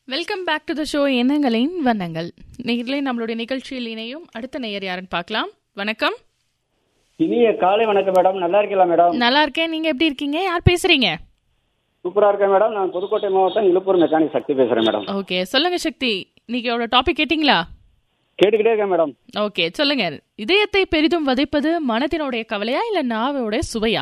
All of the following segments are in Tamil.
Welcome back to the show எண்ணங்களின் வண்ணங்கள் நேரிலே நம்மளுடைய நிகழ்ச்சியில் இணையும் அடுத்த நேயர் யாருன்னு பார்க்கலாம் வணக்கம் இனிய காலை வணக்கம் மேடம் நல்லா இருக்கீங்களா மேடம் நல்லா இருக்கேன் நீங்க எப்படி இருக்கீங்க யார் பேசுறீங்க சூப்பரா இருக்கேன் மேடம் நான் புதுக்கோட்டை மாவட்டம் இழுப்பூர் மெக்கானிக் சக்தி பேசுறேன் மேடம் ஓகே சொல்லுங்க சக்தி இன்னைக்கு எவ்வளோ டாபிக் கேட்டிங்களா கேட்டுக்கிட்டே இருக்கேன் மேடம் ஓகே சொல்லுங்க இதயத்தை பெரிதும் வதைப்பது மனதினுடைய கவலையா இல்ல நாவோட சுவையா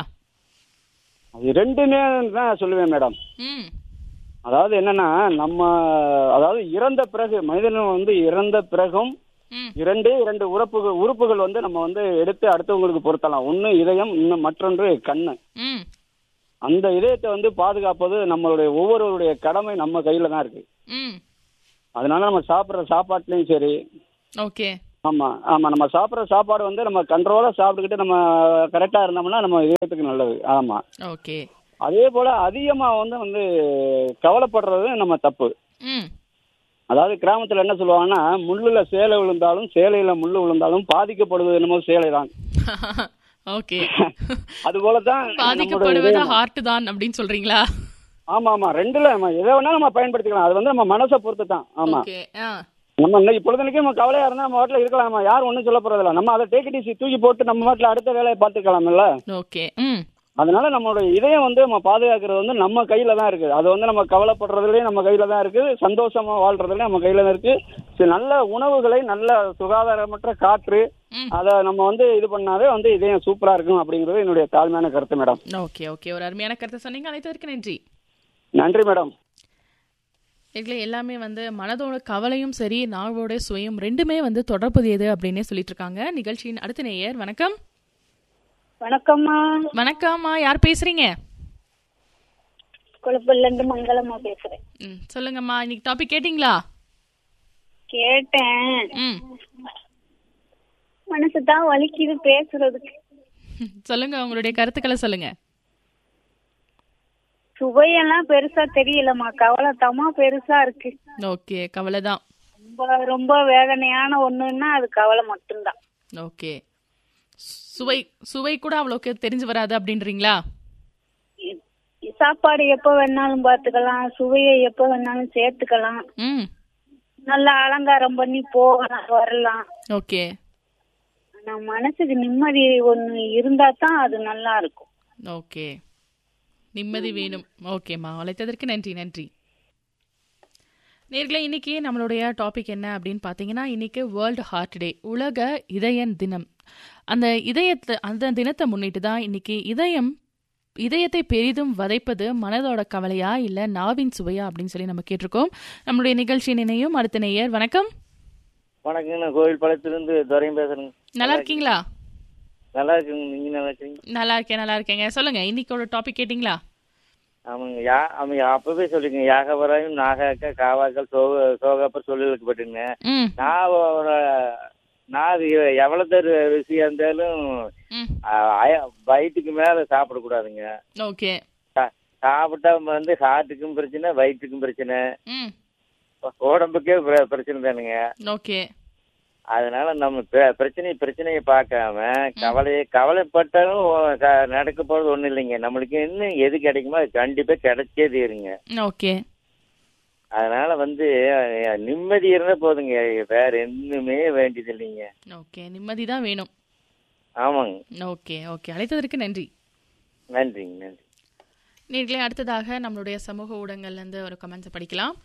அது ரெண்டுமே தான் சொல்லுவேன் மேடம் ம் அதாவது என்னன்னா நம்ம அதாவது இறந்த பிறகு மனிதன் வந்து இறந்த பிறகும் ம் இரண்டு இரண்டு உறுப்புகள் உறுப்புகள் வந்து நம்ம வந்து எடுத்து அடுத்தவங்களுக்கு பொருத்தலாம் ஒன்று இதயம் இன்னும் மற்றொன்று கண்ணு ம் அந்த இதயத்தை வந்து பாதுகாப்பது நம்மளுடைய ஒவ்வொருவருடைய கடமை நம்ம கையில தான் இருக்கு ம் அதனால நம்ம சாப்பிட்ற சாப்பாட்டுலயும் சரி ஓகே ஆமா ஆமா நம்ம சாப்பிட்ற சாப்பாடு வந்து நம்ம கண்ட்ரோலா சாப்பிட்டுக்கிட்டு நம்ம கரெக்டா இருந்தோம்னா நம்ம இதயத்துக்கு நல்லது ஆமா ஓகே அதே போல அதிகமா வந்து வந்து கவலைப்படுறது நம்ம தப்பு ம் அதாவது கிராமத்துல என்ன சொல்லுவாங்கன்னா முள்ளுல சேலை விழுந்தாலும் சேலையில முள்ளு விழுந்தாலும் பாதிக்கப்படுவது என்னமோ சேலை தான் ஓகே அது போலதான் நம்மளுடைய பாதிக்கப்படுவது இதயம். ஹார்ட் தான் அப்படின்னு சொல்றீங்களா ஆமா ஆமா ரெண்டுல நம்ம எதை வேணா நம்ம பயன்படுத்திக்கலாம் அது வந்து நம்ம மனசை பொறுத்து தான் ஆமா ஓகே ஆ நம்ம இன்னைக்கு பொழுதுனைக்கு நம்ம கவலையா இருந்தா நம்ம வாட்டில் இருக்கலாம் நம்ம யாரும் ஒன்றும் சொல்ல போறதில்ல நம்ம அதை டேக் இட் தூக்கி போட்டு நம்ம வாட்டில் அடுத்த வேலையை பார்த்துக்கலாம்ல ஓகே ம் அதனால நம்மளுடைய இதயம் வந்து நம்ம பாதுகாக்கிறது வந்து நம்ம கையில தான் இருக்கு அது வந்து நம்ம கவலைப்படுறதுலயும் நம்ம கையில தான் இருக்கு சந்தோஷமா வாழ்றதுலயும் நம்ம கையில தான் இருக்கு சரி, நல்ல உணவுகளை நல்ல சுகாதாரமற்ற காற்று ம். அதை நம்ம வந்து இது பண்ணாவே வந்து இதயம் சூப்பரா இருக்கும் அப்படிங்கிறது என்னுடைய தாழ்மையான கருத்து மேடம் ஓகே ஓகே ஒரு அருமையான கருத்தை சொன்னீங்க அனைத்ததற்கு நன்றி நன்றி மேடம் இதுல எல்லாமே வந்து மனதோட கவலையும் சரி நாவோட சுவையும் ரெண்டுமே வந்து தொடர்புடையது அப்படின்னே சொல்லிட்டு இருக்காங்க நிகழ்ச்சியின் அடுத்த நேயர் வணக்கம் வணக்கம்மா வணக்கம்மா யார் பேசுறீங்க குழப்பில்ல இருந்து மங்களம்மா பேசுறேன் ம் சொல்லுங்கம்மா இன்னைக்கு டாபிக் கேட்டிங்களா கேட்டேன் ம் மனசு தான் வலிக்குது பேசுறதுக்கு சொல்லுங்க உங்களுடைய கருத்துக்களை சொல்லுங்க சுவையெல்லாம் பெருசா தெரியலம்மா கவலைத்தமா பெருசா இருக்கு ஓகே கவலை தான் ரொம்ப ரொம்ப வேதனையான ஒண்ணுன்னா அது கவலை மட்டும்தான் ஓகே சுவை சுவை கூட அவ்வளோக்கு தெரிஞ்சு வராது அப்படின்றீங்களா இ- சாப்பாடு எப்ப வேணாலும் பார்த்துக்கலாம் சுவையை எப்ப வேணாலும் சேர்த்துக்கலாம் ம் நல்லா அலங்காரம் பண்ணி போகலாம் வரலாம் ஓகே ஆனா மனசுக்கு நிம்மதி ஒண்ணு இருந்தா தான் அது நல்லா இருக்கும் ஓகே நிம்மதி வேணும் ஓகேம்மா அழைத்ததற்கு நன்றி நன்றி நேர்களே இன்னைக்கு நம்மளுடைய டாபிக் என்ன அப்படின்னு பார்த்தீங்கன்னா இன்னைக்கு வேர்ல்டு ஹார்ட் டே உலக இதயன் தினம் அந்த இதயத்தை அந்த தினத்தை முன்னிட்டு தான் இன்னைக்கு இதயம் இதயத்தை பெரிதும் வதைப்பது மனதோட கவலையா இல்ல நாவின் சுவையா அப்படின்னு சொல்லி நம்ம கேட்டிருக்கோம் நம்மளுடைய நிகழ்ச்சி நினையும் அடுத்த நேயர் வணக்கம் வணக்கங்க நான் கோவில் பாளையத்திலிருந்து துரையும் பேசுறேங்க நல்லா இருக்கீங்களா நல்லா இருக்குங்க நீங்க நல்லா இருக்கீங்க நல்லா இருக்கேன் நல்லா இருக்கேங்க சொல்லுங்க இன்னைக்கோட டாபிக் கேட்டிங்களா ஆமாங்க யா ஆமாங்க அப்பவே சொல்லிங்க யாகவராயும் நாகாக்க காவாக்கள் சோக சோகாப்பர் சொல்லலுக்கு பட்டுங்க ம் நான் ஒரு நான் அது எவ்வளவு ரு- ருசியா இருந்தாலும் ம் ஆ, அய- வயிற்றுக்கு மேல சாப்பிடக்கூடாதுங்க ஓகே சா- சாப்பிட்டா வந்து ஹார்ட்டுக்கும் பிரச்சனை வயிற்றுக்கும் பிரச்சனை ம் உடம்புக்கே பிர- பிரச்சனை தானுங்க ஓகே அதனால நம்ம பிர- பிரச்சனை பிரச்சனையை பார்க்காம கவலையை கவலைப்பட்டாலும் ஒ- க- நடக்க போறது ஒண்ணும் இல்லைங்க நம்மளுக்கு இன்னும் எது கிடைக்குமோ அது கண்டிப்பா கிடைச்சே தீருங்க ஓகே அதனால வந்து அஹ், நிம்மதி இருந்தா போதுங்க வேற எதுவுமே வேண்டியது இல்லைங்க ஓகே நிம்மதி தான் வேணும் ஆமாங்க ஓகே ஓகே அழைத்ததற்கு நன்றி நன்றிங்க நன்றி நேர்களே அடுத்ததாக நம்மளுடைய சமூக ஊடகங்கள்லேருந்து ஒரு கமெண்ட்ஸை படிக்கலாம்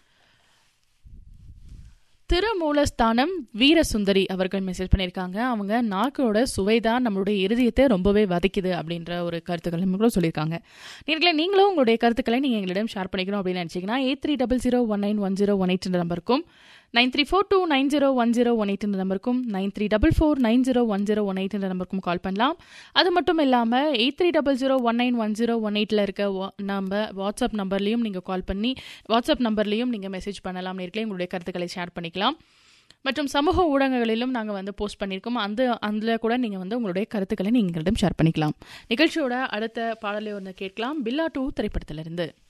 திருமூலஸ்தானம் வீரசுந்தரி அவர்கள் மெசேஜ் பண்ணியிருக்காங்க அவங்க நாக்கோட சுவை தான் நம்மளுடைய இருதயத்தை ரொம்பவே வதைக்குது அப்படின்ற ஒரு கருத்துக்கள் கூட சொல்லியிருக்காங்க நேர்களே நீங்களும் உங்களுடைய கருத்துக்களை நீங்கள் எங்களிடம் ஷேர் பண்ணிக்கணும் அப்படின்னு நினச்சிங்கன்னா eight three double zero one nine one zero one eight நம்பருக்கும் nine three four two nine zero one zero one eight நம்பருக்கும் nine three double four nine zero one zero one eight நம்பருக்கும் கால் பண்ணலாம் அது மட்டும் இல்லாமல் eight three double zero one nine one zero one எயிட்டில் இருக்க வா- நம்ம வாட்ஸ்அப் நம்பர்லையும் நீங்கள் கால் பண்ணி வாட்ஸ்அப் நம்பர்லையும் நீங்கள் மெசேஜ் பண்ணலாம் நேர்களே உங்களுடைய கருத்துக்களை ஷேர் பண்ணிக்கலாம் மற்றும் சமூக ஊடகங்களிலும் நாங்கள் வந்து போஸ்ட் பண்ணியிருக்கோம் அந்த அதில் கூட நீங்கள் வந்து உங்களுடைய கருத்துக்களை நீங்கள் எங்களிடம் ஷேர் பண்ணிக்கலாம் நிகழ்ச்சியோட அடுத்த பாடலை ஒன்று கேட்கலாம் பில்லா டூ திரைப்படத்திலிருந்து